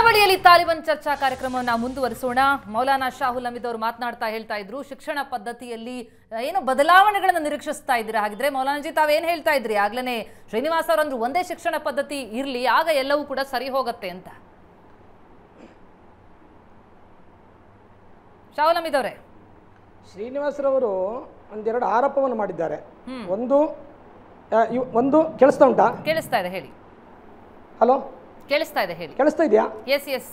ಕರಾವಳಿಯಲ್ಲಿ ತಾಲಿಬಾನ್ ಚರ್ಚಾ ಕಾರ್ಯಕ್ರಮವನ್ನು ಮುಂದುವರಿಸೋಣ ಮೌಲಾನಾ ಶಾಹುಲ್ ಹಮೀದ್ ಅವರು ಮಾತನಾಡ್ತಾ ಹೇಳ್ತಾ ಇದ್ರು ಶಿಕ್ಷಣ ಪದ್ಧತಿಯಲ್ಲಿ ಆ, ಏನು ಬದಲಾವಣೆಗಳನ್ನು ನಿರೀಕ್ಷಿಸ್ತಾ ಇದ್ದೀರಾ ಹಾಗಿದ್ರೆ ಮೌಲಾನಾಜಿ ತಾವೇನ್ ಹೇಳ್ತಾ ಇದ್ರಿ ಆಗ್ಲೇ ಶ್ರೀನಿವಾಸ್ ಅವರಂದ್ರು ಒಂದೇ ಶಿಕ್ಷಣ ಪದ್ಧತಿ ಇರ್ಲಿ ಆಗ ಎಲ್ಲವೂ ಕೂಡ ಸರಿ ಹೋಗುತ್ತೆ ಅಂತ ಶಾಹುಲ್ ಹಮೀದ್ ಅವರೇ ಶ್ರೀನಿವಾಸರವರು ಒಂದೆರಡು ಆರೋಪವನ್ನು ಮಾಡಿದ್ದಾರೆ ಒಂದು ಆ, ಇವ್- ಒಂದು ಕೇಳಿಸ್ತಾ ಉಂಟಾ ಕೇಳಿಸ್ತಾ ಇದೆ ಹೇಳಿ ಹಲೋ ಕೇಳಿಸ್ತಾ ಇದೆ ಹೇಳಿ ಕೇಳಿಸ್ತಾ ಇದೆಯಾ ಎಸ್ ಎಸ್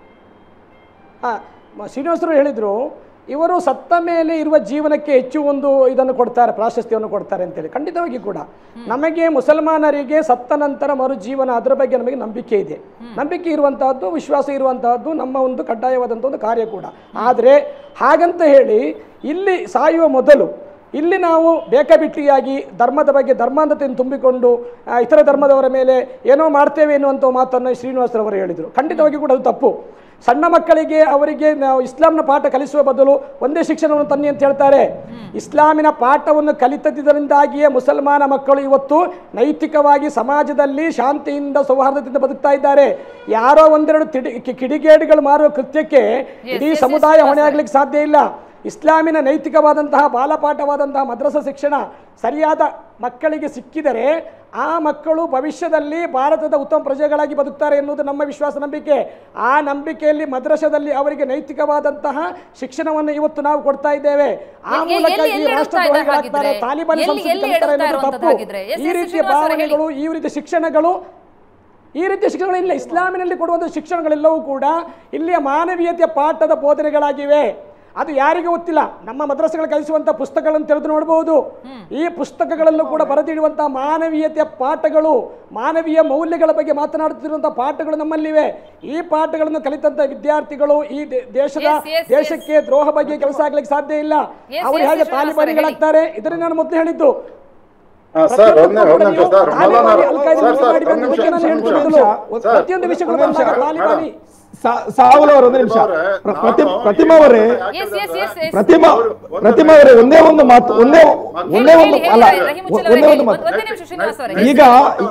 ಹಾಂ ಶ್ರೀನಿವಾಸರು ಹೇಳಿದರು ಇವರು ಸತ್ತ ಮೇಲೆ ಇರುವ ಜೀವನಕ್ಕೆ ಹೆಚ್ಚು ಒಂದು ಇದನ್ನು ಕೊಡ್ತಾರೆ ಪ್ರಾಶಸ್ತ್ಯವನ್ನು ಕೊಡ್ತಾರೆ ಅಂತೇಳಿ ಖಂಡಿತವಾಗಿ ಕೂಡ ನಮಗೆ ಮುಸಲ್ಮಾನರಿಗೆ ಸತ್ತ ನಂತರ ಮರು ಜೀವನ ಅದರ ಬಗ್ಗೆ ನಮಗೆ ನಂಬಿಕೆ ಇದೆ ನಂಬಿಕೆ ಇರುವಂತಹದ್ದು ವಿಶ್ವಾಸ ಇರುವಂತಹದ್ದು ನಮ್ಮ ಒಂದು ಕಡ್ಡಾಯವಾದಂಥ ಒಂದು ಕಾರ್ಯ ಕೂಡ ಆದರೆ ಹಾಗಂತ ಹೇಳಿ ಇಲ್ಲಿ ಸಾಯುವ ಮೊದಲು ಇಲ್ಲಿ ನಾವು ಬೇಕಾಬಿಟ್ಟಿಯಾಗಿ ಧರ್ಮದ ಬಗ್ಗೆ ಧರ್ಮಾಂಧತೆಯನ್ನು ತುಂಬಿಕೊಂಡು ಆ, ಇತರ ಧರ್ಮದವರ ಮೇಲೆ ಏನೋ ಮಾಡ್ತೇವೆ ಎನ್ನುವಂಥ ಮಾತನ್ನು ಶ್ರೀನಿವಾಸರವರು ಹೇಳಿದರು ಖಂಡಿತವಾಗಿ ಕೂಡ ಅದು ತಪ್ಪು ಸಣ್ಣ ಮಕ್ಕಳಿಗೆ ಅವರಿಗೆ ನಾವು ಇಸ್ಲಾಂನ ಪಾಠ ಕಲಿಸುವ ಬದಲು ಒಂದೇ ಶಿಕ್ಷಣವನ್ನು ತನ್ನಿ ಅಂತ ಹೇಳ್ತಾರೆ ಇಸ್ಲಾಮಿನ ಪಾಠವನ್ನು ಕಲಿತದ್ದರಿಂದಾಗಿಯೇ ಮುಸಲ್ಮಾನ ಮಕ್ಕಳು ಇವತ್ತು ನೈತಿಕವಾಗಿ ಸಮಾಜದಲ್ಲಿ ಶಾಂತಿಯಿಂದ ಸೌಹಾರ್ದತೆಯಿಂದ ಬದುಕ್ತಾ ಇದ್ದಾರೆ ಯಾರೋ ಒಂದೆರಡು ತಿಡಿ ಕಿ- ಕಿಡಿಗೇಡಿಗಳು ಮಾರುವ ಕೃತ್ಯಕ್ಕೆ ಇಡೀ yes, ಸಮುದಾಯ yes, ಹೊಣೆ ಆಗ್ಲಿಕ್ಕೆ ಸಾಧ್ಯ ಇಲ್ಲ ಇಸ್ಲಾಮಿನ ನೈತಿಕವಾದಂತಹ ಬಾಲಪಾಠವಾದಂತಹ ಮದ್ರಸ ಶಿಕ್ಷಣ ಸರಿಯಾದ ಮಕ್ಕಳಿಗೆ ಸಿಕ್ಕಿದರೆ ಆ ಮಕ್ಕಳು ಭವಿಷ್ಯದಲ್ಲಿ ಭಾರತದ ಉತ್ತಮ ಪ್ರಜೆಗಳಾಗಿ ಬದುಕ್ತಾರೆ ಎನ್ನುವುದು ನಮ್ಮ ವಿಶ್ವಾಸ ನಂಬಿಕೆ ಆ ನಂಬಿಕೆಯಲ್ಲಿ ಮದ್ರಸದಲ್ಲಿ ಅವರಿಗೆ ನೈತಿಕವಾದಂತಹ ಶಿಕ್ಷಣವನ್ನು ಇವತ್ತು ನಾವು ಕೊಡ್ತಾ ಇದ್ದೇವೆ ಆ ಎಲ್ಲಿ- ಮೂಲಕ ಎಲ್ಲಿ- ಈ ಎಲ್ಲಿ ಎಡುತ್ತಾ ಇದೆ ರಾಷ್ಟ್ರದ್ರೋಹಿಗಳಾಗ್ತಾರೆ ಹಾಗಿದ್ರೆ? ತಾಲಿಬಾನ್ ಎಲ್ಲಿ- ಸಂಸ್ಕೃತಿ ಎಲ್ಲಿ ಕಲಿತಾರೆ ಎಡುತ್ತಾ ಎನ್ನುವುದು ಇರುವಂಥದ್ದು ತಪ್ಪು ಹಾಗಿದ್ರೆ? ಎಸ್ ಈ ಎಸ್ ರೀತಿಯ ಶ್ರೀನಿವಾಸ್ ಅವರೇ ಹೇಳಿ. ಭಾವನೆಗಳು ಈ ರೀತಿಯ ಶಿಕ್ಷಣಗಳು ಈ ರೀತಿಯ ಶಿಕ್ಷಣಗಳಿಲ್ಲ ಇಸ್ಲಾಮಿನಲ್ಲಿ ಕೊಡುವಂಥ ಶಿಕ್ಷಣಗಳೆಲ್ಲವೂ ಕೂಡ ಇಲ್ಲಿಯ ಮಾನವೀಯತೆಯ ಪಾಠದ ಬೋಧನೆಗಳಾಗಿವೆ ಅದು ಯಾರಿಗೂ ಗೊತ್ತಿಲ್ಲ ನಮ್ಮ ಮದ್ರಸೆಗಳು ಕಲಿಸುವಂಥ ಪುಸ್ತಕಗಳನ್ನು ತೆರೆದು ನೋಡಬಹುದು ಈ ಪುಸ್ತಕಗಳಲ್ಲೂ ಕೂಡ ಬರೆದಿಡುವಂತಹ ಮಾನವೀಯತೆಯ ಪಾಠಗಳು ಮಾನವೀಯ ಮೌಲ್ಯಗಳ ಬಗ್ಗೆ ಮಾತನಾಡುತ್ತಿರುವಂತಹ ಪಾಠಗಳು ನಮ್ಮಲ್ಲಿವೆ ಈ ಪಾಠಗಳನ್ನು ಕಲಿತಂತ ವಿದ್ಯಾರ್ಥಿಗಳು ಈ ದೇ- ದೇಶದ Yes, yes, yes. ದೇಶಕ್ಕೆ ದ್ರೋಹ ಬಗ್ಗೆ ಕೆಲಸ ಆಗ್ಲಿಕ್ಕೆ ಸಾಧ್ಯ ಇಲ್ಲ Yes, ಅವರು yes, ಹೇಗೆ ಶ್ರೀನಿವಾಸ್ ಅವರೇ ತಾಲಿಬಾನಿಗಳಾಗ್ತಾರೆ ಇದನ್ನ ನಾನು ಮೊದಲು ಹೇಳಿದ್ದು ಹಾ, ಸರ್ ಒಂದೇ ಒಂದ್ ನಿಮಿಷ ಸರ್ ಮೌಲಾನ ತಾಲಿಬಾನಿ, ಅಲ್-ಖೈದಾ ಸರ್ ಸರ್ ಮಾಡಿ ಒಂದ್ ಬಂದ ನಿಮಿಷ ಬಗ್ಗೆ ನಾನು ಒಂದ್ ನಿಮಿಷ. ಹೇಳ್ತಿರೋದು. ಸರ್, ಪ್ರತಿಯೊಂದು ವಿಷಯಗಳು ಒಂದ್ ನಿಮಿಷ. ಬಂದಾಗ ತಾಲಿಬಾನಿ ಸಾ- ಸಾವುಲ್ ಅವರು ಒಂದು ನಿಮಿಷ ಪ್ರ- ಪ್ರತಿ ಪ್ರತಿಮಾ ಅವರೇ yes yes yes yes Pratima Pratima ಅವರೇ ಒಂದೇ ಒಂದು ಮಾತು ಒಂದೇ ಒಂದೇ ಹೇಳಿ, ಒಂದು ಹೇಳಿ, ಅಲ್ಲ ಹೇಳಿ, ರಹಿಮುಚ್ಚಲ್ ಅವರೇ ಒಂದೇ ಹೇಳಿ. ಒಂದು ಮಾತು ಒಂದೇ ನಿಮಿಷ ಶ್ರೀನಿವಾಸ್ ಅವರೇ ಈಗ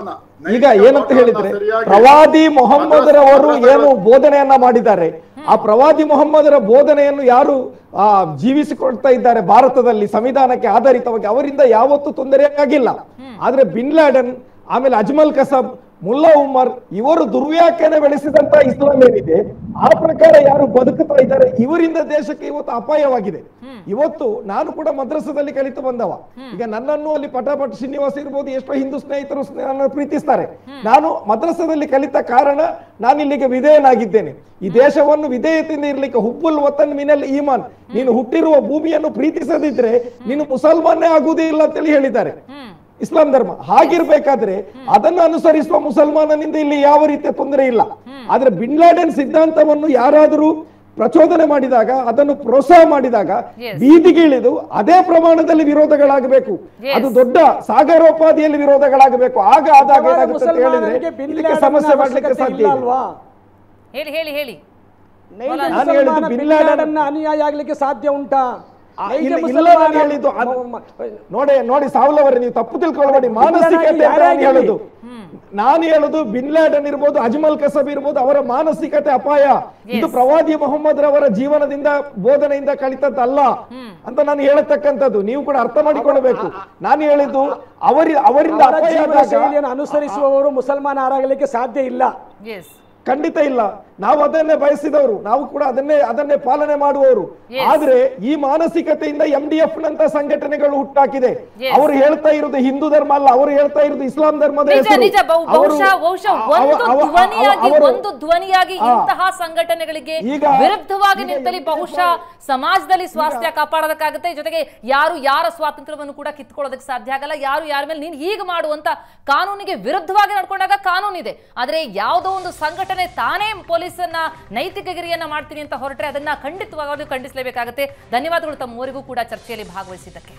ಈಗ ಏನಂತ ಹೇಳಿದ್ರೆ ಪ್ರವಾದಿ ಮೊಹಮ್ಮದರವರು ಏನು ಬೋಧನೆಯನ್ನ ಮಾಡಿದ್ದಾರೆ ಆ ಪ್ರವಾದಿ ಮೊಹಮ್ಮದರ ಬೋಧನೆಯನ್ನು ಯಾರು ಆ ಜೀವಿಸಿಕೊಳ್ತಾ ಇದ್ದಾರೆ ಭಾರತದಲ್ಲಿ ಸಂವಿಧಾನಕ್ಕೆ ಆಧಾರಿತವಾಗಿ ಅವರಿಂದ ಯಾವತ್ತೂ ತೊಂದರೆ ಆಗಿಲ್ಲ ಆದ್ರೆ ಬಿನ್ ಲಾಡನ್ ಆಮೇಲೆ ಅಜ್ಮಲ್ ಕಸಬ್ ಮುಲ್ಲಾ ಉಮರ್ ಇವರು ದುರ್ವ್ಯಾಖ್ಯಾನ ಬೆಳೆಸಿದಂತ ಇಸ್ಲಾಂ ಏನಿದೆ ಆ ಪ್ರಕಾರ ಯಾರು ಬದುಕುತ್ತಾ ಇದ್ದಾರೆ ಇವರಿಂದ ದೇಶಕ್ಕೆ ಇವತ್ತು ಅಪಾಯವಾಗಿದೆ ಇವತ್ತು ನಾನು ಕೂಡ ಮದ್ರಸದಲ್ಲಿ ಕಲಿತು ಬಂದವ ಈಗ ನನ್ನನ್ನು ಅಲ್ಲಿ ಪಟಾಪಟ ಶ್ರೀನಿವಾಸ ಇರ್ಬೋದು ಎಷ್ಟೋ ಹಿಂದೂ ಸ್ನೇಹಿತರು ಸ್ನೇ- ನನ್ನನ್ನು ಪ್ರೀತಿಸ್ತಾರೆ ನಾನು ಮದ್ರಸದಲ್ಲಿ ಕಲಿತ ಕಾರಣ ನಾನು ಇಲ್ಲಿಗೆ ವಿಧೇಯನಾಗಿದ್ದೇನೆ ಈ ದೇಶವನ್ನು ವಿಧೇಯತೆಯಿಂದ ಇರ್ಲಿಕ್ಕೆ ಹುಬ್ಬುಲ್ ವತನ್ ಮಿನಲ್ ಈಮಾನ್ ನೀನು ಹುಟ್ಟಿರುವ ಭೂಮಿಯನ್ನು ಪ್ರೀತಿಸದಿದ್ರೆ ನೀನು ಮುಸಲ್ಮಾನೇ ಆಗುವುದೇ ಇಲ್ಲ ಅಂತೇಳಿ ಹೇಳಿದ್ದಾರೆ ಇಸ್ಲಾಂ ಧರ್ಮ ಹಾಗಿರ್ಬೇಕಾದ್ರೆ ಅದನ್ನು ಅನುಸರಿಸುವ ಮುಸಲ್ಮಾನನಿಂದ ಇಲ್ಲಿ ಯಾವ ರೀತಿಯ ತೊಂದರೆ ಇಲ್ಲ ಆದ್ರೆ ಬಿನ್ ಲಾಡೆನ್ ಸಿದ್ಧಾಂತವನ್ನು ಯಾರಾದರೂ ಪ್ರಚೋದನೆ ಮಾಡಿದಾಗ ಅದನ್ನು ಪ್ರೋತ್ಸಾಹ ಮಾಡಿದಾಗ Yes. ಬೀದಿಗೆ ಇಳಿದು ಅದೇ ಪ್ರಮಾಣದಲ್ಲಿ ವಿರೋಧಗಳಾಗಬೇಕು Yes. ಅದು ದೊಡ್ಡ ಸಾಗರೋಪಾದಿಯಲ್ಲಿ ವಿರೋಧಗಳಾಗಬೇಕು ಆಗ ಆದಾಗ ಏನಾಗುತ್ತೆ ಅಂತ ಹೇಳಿದ್ರೆ ಮುಸಲ್ಮಾನರಿಗೆ ಬಿನ್ ಇದಕ್ಕೆ ಲಾಡೆನ್ನ ಸಮಸ್ಯೆ ಮಾಡ್ಲಿಕ್ಕೆ ಅವಶ್ಯಕತೆ ಸಾಧ್ಯ ಇಲ್ಲ ಇಲ್ಲ ಅಲ್ವಾ ಹೇಳಿ ಹೇಳಿ ಹೇಳಿ ನೈಜ ನಾನು ಹೇಳಿದ್ದು ಮುಸಲ್ಮಾನ ಬಿನ್ ಬಿನ್ ಲಾಡೆನ್- ಲಾಡೆನ್ನ ಅನುಯಾಯಿ ಆಗ್ಲಿಕ್ಕೆ ಸಾಧ್ಯ ಉಂಟಾ ಆ, ನೈಜ ಇಲ್ಲ- ಇಲ್ಲ ಮುಸಲ್ಮಾನ ನಾನು ಹೇಳಿದ್ದು ಅದು- ಮ- ಮ- ನೋಡಿ ನೋಡಿ ಸಾವಲವರೇ ನೀವು ತಪ್ಪು ತಿಳ್ಕೊಳ್ಬೇಡಿ ಮಾನಸಿಕತೆ ಅಂತ ಯಾರೇ ನಾನು ಆಗಿರ್ಲಿ. ಹೇಳುದು ನಾನು ಹೇಳುದು ಬಿನ್ ಲಾಡನ್ ಇರ್ಬೋದು ಅಜ್ಮಲ್ ಕಸಬ್ ಇರ್ಬೋದು ಅವರ ಮಾನಸಿಕತೆ ಅಪಾಯ ಇದು Yes. ಪ್ರವಾದಿ ಮೊಹಮ್ಮದ್ ರವರ ಜೀವನದಿಂದ ಬೋಧನೆಯಿಂದ ಕಲಿತದ್ದಲ್ಲ ಅಂತ ನಾನು ಹೇಳತಕ್ಕಂಥದ್ದು ನೀವು ಕೂಡ ಅರ್ಥ ಮಾಡಿಕೊಳ್ಳಬೇಕು ನಾನು ಹೇಳಿದ್ದು ಅವರಿ ಅವರಿಂದ ಅವರ ಅಪಾಯ ಜೀವನ ಆದಾಗ ಶೈಲಿಯನ್ನು ಅನುಸರಿಸುವವರು ಮುಸಲ್ಮಾನರಾಗಲಿಕ್ಕೆ ಸಾಧ್ಯ ಇಲ್ಲ ಎಸ್ ಖಂಡಿತ ಇಲ್ಲ ನಾವು ಅದನ್ನೇ ಬಯಸಿದವರು ನಾವು ಕೂಡ ಅದನ್ನೇ ಅದನ್ನೇ ಪಾಲನೆ ಮಾಡುವವರು Yes. ಆದ್ರೆ ಈ ಮಾನಸಿಕತೆಯಿಂದ ಎಂ ಡಿ ಎಫ್ ನಂತ ಸಂಘಟನೆಗಳು ಹುಟ್ಟಾಕಿದೆ Yes. ಅವರು ಹೇಳ್ತಾ ಇರೋದು ಹಿಂದೂ ಧರ್ಮ ಅಲ್ಲ ಅವರು ಹೇಳ್ತಾ ಇರೋದು ಇಸ್ಲಾಂ ಧರ್ಮದ ನಿಜ ಹೆಸರು. ನಿಜ ಬಹು- ಅವರು- ಬಹುಶಃ ಬಹುಶಃ ಅವ- ಒಂದು ಅವ- ಅವ- ಧ್ವನಿಯಾಗಿ ಅವರು- ಒಂದು ಧ್ವನಿಯಾಗಿ ಆ. ಇಂತಹ ಸಂಘಟನೆಗಳಿಗೆ ಈಗ- ವಿರುದ್ಧವಾಗಿ ಈಗ ನಿಂತಲ್ಲಿ ಈಗ ಬಹುಶಃ ಸಮಾಜದಲ್ಲಿ ಸ್ವಾಸ್ಥ್ಯ ಕಾಪಾಡೋದಕ್ಕಾಗುತ್ತೆ ಜೊತೆಗೆ ಯಾರು ಯಾರ ಸ್ವಾತಂತ್ರ್ಯವನ್ನು ಕೂಡ ಕಿತ್ಕೊಳ್ಳೋದಕ್ಕೆ ಸಾಧ್ಯ ಆಗಲ್ಲ ಯಾರು ಯಾರ ಮೇಲೆ ನೀನು ಹೀಗೆ ಮಾಡುವಂತ ಕಾನೂನಿಗೆ ವಿರುದ್ಧವಾಗಿ ನಡ್ಕೊಂಡಾಗ ಕಾನೂನಿದೆ ಆದ್ರೆ ಯಾವುದೋ ಒಂದು ಸಂಘಟನೆ ತಾನೇ ಪೊಲೀಸನ್ನ ನೈತಿಕ ಗಿರಿಯನ್ನ ಮಾಡ್ತೀನಿ ಅಂತ ಹೊರಟ್ರೆ ಅದನ್ನ ಖಂಡಿತವಾಗಲೂ ಖಂಡಿಸಲೇಬೇಕಾಗುತ್ತೆ ಧನ್ಯವಾದಗಳು ತಮ್ಮವರಿಗೂ ಕೂಡ ಚರ್ಚೆಯಲ್ಲಿ ಭಾಗವಹಿಸಿದ್ದಕ್ಕೆ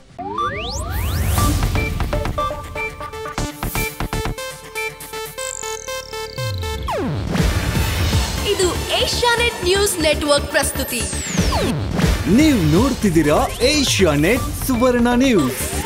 ಇದು ಏಷ್ಯಾನೆಟ್ ನ್ಯೂಸ್ ನೆಟ್ವರ್ಕ್ ಪ್ರಸ್ತುತಿ ನೀವು ನೋಡ್ತಿದ್ದೀರಾ ಏಷ್ಯಾ ನೆಟ್ ಸುವರ್ಣ ನ್ಯೂಸ್